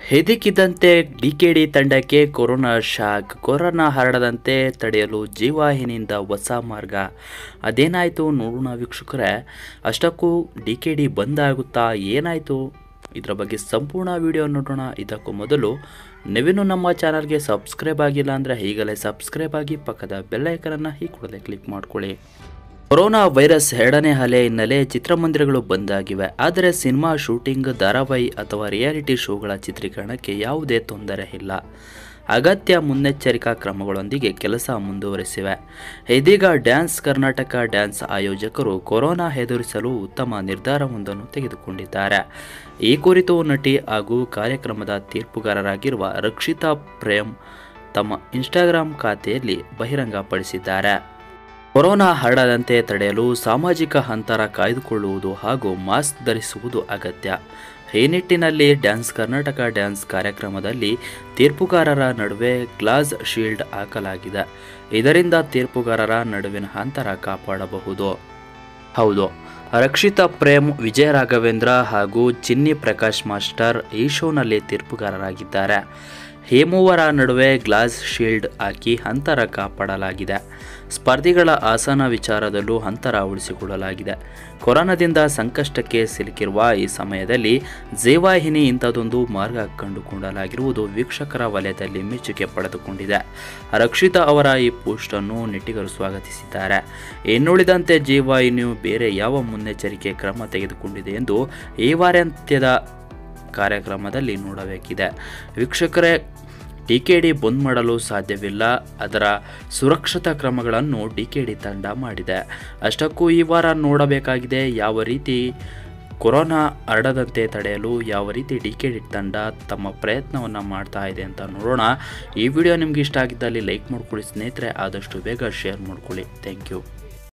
ಇದ್ದಕ್ಕಿದ್ದಂತೆ ಡಿಕೆಡಿ ತಂಡಕ್ಕೆ corona shock corona ಹರಡದಂತೆ ತಡೆಯಲು ಜೀವಾಹಿನಿಯಿಂದ ಹೊಸ ಮಾರ್ಗ ಅದೇನಾಯಿತು ನೋಡೋಣ ವೀಕ್ಷಕರೇ ಅಷ್ಟಕ್ಕೂ ಡಿಕೆಡಿ ಬಂದ್ ಆಗುತ್ತಾ ಏನಾಯಿತು ಇದರ ಬಗ್ಗೆ ಸಂಪೂರ್ಣ ವಿಡಿಯೋ ನೋಡೋಣ ಇದಕ್ಕೂ ಮೊದಲು ನೀವೇನು ನಮ್ಮ ಚಾನಲ್ಗೆ ಸಬ್ಸ್ಕ್ರೈಬ್ ಆಗಿಲ್ಲ ಅಂದರೆ ಈಗಲೇ ಸಬ್ಸ್ಕ್ರೈಬ್ ಆಗಿ ಪಕ್ಕದ ಬೆಲ್ಲೈಕನನ್ನು ಈ ಕೂಡಲೇ ಕ್ಲಿಕ್ ಮಾಡ್ಕೊಳ್ಳಿ ಕೊರೋನಾ ವೈರಸ್ ಎರಡನೇ ಅಲೆ ಹಿನ್ನೆಲೆ ಚಿತ್ರಮಂದಿರಗಳು ಬಂದ್ ಆಗಿವೆ ಆದರೆ ಸಿನಿಮಾ ಶೂಟಿಂಗ್ ಧಾರಾವಾಹಿ ಅಥವಾ ರಿಯಾಲಿಟಿ ಶೋಗಳ ಚಿತ್ರೀಕರಣಕ್ಕೆ ಯಾವುದೇ ತೊಂದರೆ ಇಲ್ಲ ಅಗತ್ಯ ಮುನ್ನೆಚ್ಚರಿಕಾ ಕ್ರಮಗಳೊಂದಿಗೆ ಕೆಲಸ ಮುಂದುವರೆಸಿವೆ ಇದೀಗ ಡ್ಯಾನ್ಸ್ ಕರ್ನಾಟಕ ಡ್ಯಾನ್ಸ್ ಆಯೋಜಕರು ಕೊರೋನಾ ಎದುರಿಸಲು ಉತ್ತಮ ನಿರ್ಧಾರವೊಂದನ್ನು ತೆಗೆದುಕೊಂಡಿದ್ದಾರೆ ಈ ಕುರಿತು ನಟಿ ಹಾಗೂ ಕಾರ್ಯಕ್ರಮದ ತೀರ್ಪುಗಾರರಾಗಿರುವ ರಕ್ಷಿತಾ ಪ್ರೇಮ್ ತಮ್ಮ ಇನ್ಸ್ಟಾಗ್ರಾಂ ಖಾತೆಯಲ್ಲಿ ಬಹಿರಂಗಪಡಿಸಿದ್ದಾರೆ ಕೊರೋನಾ ಹರಡದಂತೆ ತಡೆಯಲು ಸಾಮಾಜಿಕ ಅಂತರ ಕಾಯ್ದುಕೊಳ್ಳುವುದು ಹಾಗೂ ಮಾಸ್ಕ್ ಧರಿಸುವುದು ಅಗತ್ಯ ಈ ನಿಟ್ಟಿನಲ್ಲಿ ಡ್ಯಾನ್ಸ್ ಕರ್ನಾಟಕ ಡ್ಯಾನ್ಸ್ ಕಾರ್ಯಕ್ರಮದಲ್ಲಿ ತೀರ್ಪುಗಾರರ ನಡುವೆ ಗ್ಲಾಸ್ ಶೀಲ್ಡ್ ಹಾಕಲಾಗಿದೆ ಇದರಿಂದ ತೀರ್ಪುಗಾರರ ನಡುವಿನ ಅಂತರ ಕಾಪಾಡಬಹುದು ಹೌದು ರಕ್ಷಿತಾ ಪ್ರೇಮ್ ವಿಜಯ ರಾಘವೇಂದ್ರ ಹಾಗೂ ಚಿನ್ನಿ ಪ್ರಕಾಶ್ ಮಾಸ್ಟರ್ ಈ ಶೋನಲ್ಲಿ ತೀರ್ಪುಗಾರರಾಗಿದ್ದಾರೆ ಈ ಮೂವರ ನಡುವೆ ಗ್ಲಾಸ್ ಶೀಲ್ಡ್ ಹಾಕಿ ಅಂತರ ಕಾಪಾಡಲಾಗಿದೆ ಸ್ಪರ್ಧಿಗಳ ಆಸನ ವಿಚಾರದಲ್ಲೂ ಅಂತರ ಉಳಿಸಿಕೊಳ್ಳಲಾಗಿದೆ ಕೊರೋನಾದಿಂದ ಸಂಕಷ್ಟಕ್ಕೆ ಸಿಲುಕಿರುವ ಈ ಸಮಯದಲ್ಲಿ ಜೇವಾಹಿನಿ ಇಂಥದೊಂದು ಮಾರ್ಗ ಕಂಡುಕೊಳ್ಳಲಾಗಿರುವುದು ವೀಕ್ಷಕರ ವಲಯದಲ್ಲಿ ಮೆಚ್ಚುಗೆ ಪಡೆದುಕೊಂಡಿದೆ ರಕ್ಷಿತಾ ಅವರ ಈ ಪೋಸ್ಟನ್ನು ನೆಟ್ಟಿಗರು ಸ್ವಾಗತಿಸಿದ್ದಾರೆ ಇನ್ನುಳಿದಂತೆ ಜೀವಾಹಿನಿಯು ಬೇರೆ ಯಾವ ಮುನ್ನೆಚ್ಚರಿಕೆ ಕ್ರಮ ತೆಗೆದುಕೊಂಡಿದೆ ಎಂದು ಈ ವಾರಾಂತ್ಯದ ಕಾರ್ಯಕ್ರಮದಲ್ಲಿ ನೋಡಬೇಕಿದೆ ವೀಕ್ಷಕರೇ ಡಿ ಕೆ ಡಿ ಬಂದ್ ಮಾಡಲು ಸಾಧ್ಯವಿಲ್ಲ ಅದರ ಸುರಕ್ಷತಾ ಕ್ರಮಗಳನ್ನು ಡಿ ಕೆ ಡಿ ತಂಡ ಮಾಡಿದೆ ಅಷ್ಟಕ್ಕೂ ಈ ವಾರ ನೋಡಬೇಕಾಗಿದೆ ಯಾವ ರೀತಿ ಕೊರೋನಾ ಹರಡದಂತೆ ತಡೆಯಲು ಯಾವ ರೀತಿ ಡಿ ಕೆ ಡಿ ತಂಡ ತಮ್ಮ ಪ್ರಯತ್ನವನ್ನು ಮಾಡ್ತಾ ಇದೆ ಅಂತ ನೋಡೋಣ ಈ ವಿಡಿಯೋ ನಿಮ್ಗೆ ಇಷ್ಟ ಆಗಿದ್ದಲ್ಲಿ ಲೈಕ್ ಮಾಡ್ಕೊಳ್ಳಿ ಸ್ನೇಹಿತರೆ ಆದಷ್ಟು ಬೇಗ ಶೇರ್ ಮಾಡ್ಕೊಳ್ಳಿ ಥ್ಯಾಂಕ್ ಯು